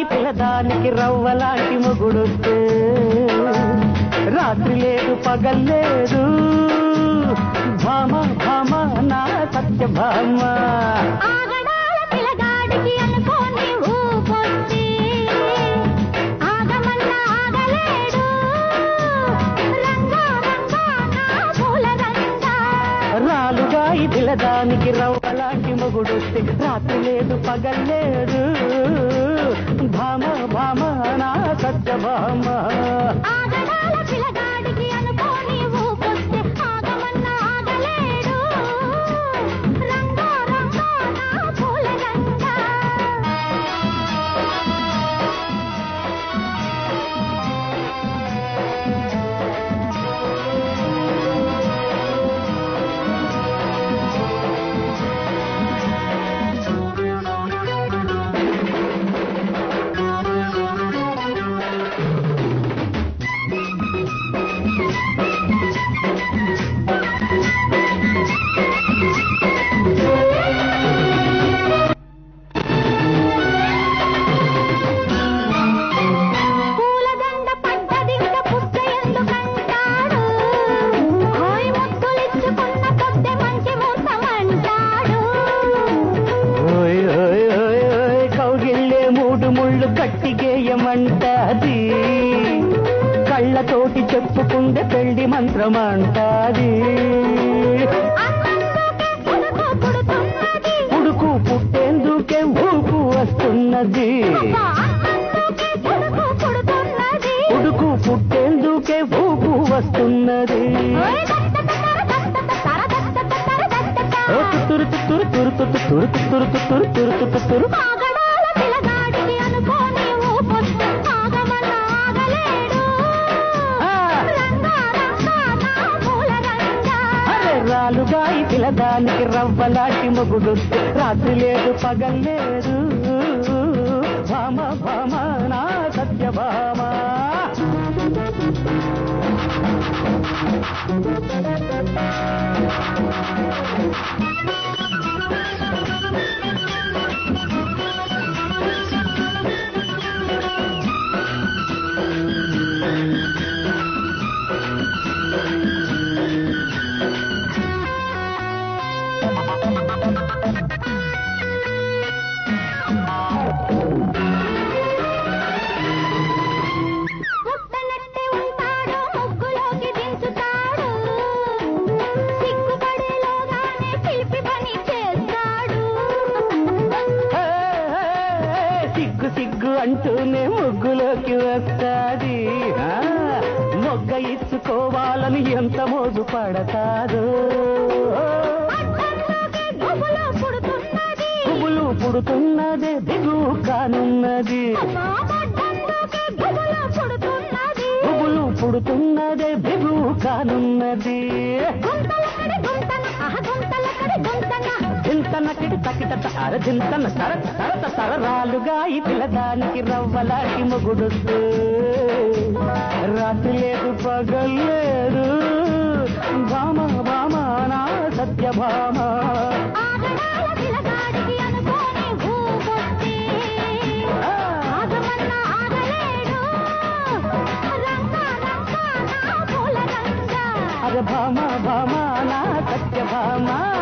పిల్లదానికి రవ్వలాంటి మొగుడొస్తే రాత్రి లేదు పగల్లేదు భామ భామ నా సత్య భామ ఆగడాల పిల్లగాడికి అనుకోని ఊపొచ్చి ఆగమన్నా ఆగలేడు రంగా రంగా నా పూల రంగా రాలుగా ఈ పిల్లదానికి రవ్వలాంటి మొగుడొస్తే రాత్రి లేదు పగల్లేదు భామ భామ నా సత్య భామ ఆగడాల పిల్లగాడికి అనుకోని ఊపొస్తే ఆగమన్నా ఆగలేడు రంగా రంగా నా పూల రంగా పూలదండ పడ్డదింక పుట్ట ఎందుకంటాడు హాయ్ ముద్దులిచ్చుకున్న పొద్దె మంచి ముసమంటాడు ఓయ్ ఓయ్ ఓయ్ ఓయ్ కౌగిల్లే మూడు ముళ్ళు కట్టిగేయమంటాది కళ్ళతోటి చెప్పుకుంటే పెళ్లి మంత్రమంటాది అన్నందుకే పుడుకు పుడుతున్నది ఉడుకు పుట్టేందుకే ఊపు వస్తున్నది అబ్బా, అన్నందుకే పుడుకు పుడుతున్నది ఉడుకు పుట్టేందుకే ఊపు వస్తున్నది ఓయ్ దత్తతర దత్తతర దత్తతర దత్తతర. ఓ తురు తురు తురు తురు తురు తురు తురు తురు తురు ఆగడాల పిల్లగాడికి అనుకోని ఊపొస్తే ఆగమన్నా ఆగలేడు ఆ. రంగా రంగా నా పూల రంగా అరే రాలుగా ఈ పిల్లదానికి రవ్వలాంటి మొగుడు రాత్రి లేదు పగల్లేదు భామ భామ నా సత్య భామ పుట్టనట్టే ఉంటాడు ముగ్గులోకి దించుతాడు సిగ్గుపడేలోగానే పిలిపి పని చేస్తాడు ఏ, ఏ, ఏ, సిగ్గు సిగ్గు అంటూనే ముగ్గులోకి వస్తాది ఆ, మొగ్గ ఇచ్చుకోవాలని ఎంత మోజు పడతాదో అడ్డంలోకి గుబులు పుడుతున్నది పువ్వులు పుడుతున్నదే దిగు కానున్నది అమ్మా, అడ్డంలోకి గుబులు పుడుతున్నది పువ్వులు పుడుతున్నదే దిగు కానున్నది గుంతలకడి గుంతన ఆహ గుంతలకడి గుంతన చింతనకిడి తకిట అర చింతన సర సరత సరరాలుగా ఈ పిల్లదానికి రవ్వలాంటి మొగుడు రాత్రి లేదు పగలేదు భామ భామ నా సత్య భామ ఆగడాల పిల్లగాడికి అనుకోని ఊపొచ్చి ఆగమన్నా ఆగలేడు రంగా రంగా నా పూల రంగా అర భామ భామ నా సత్య భామ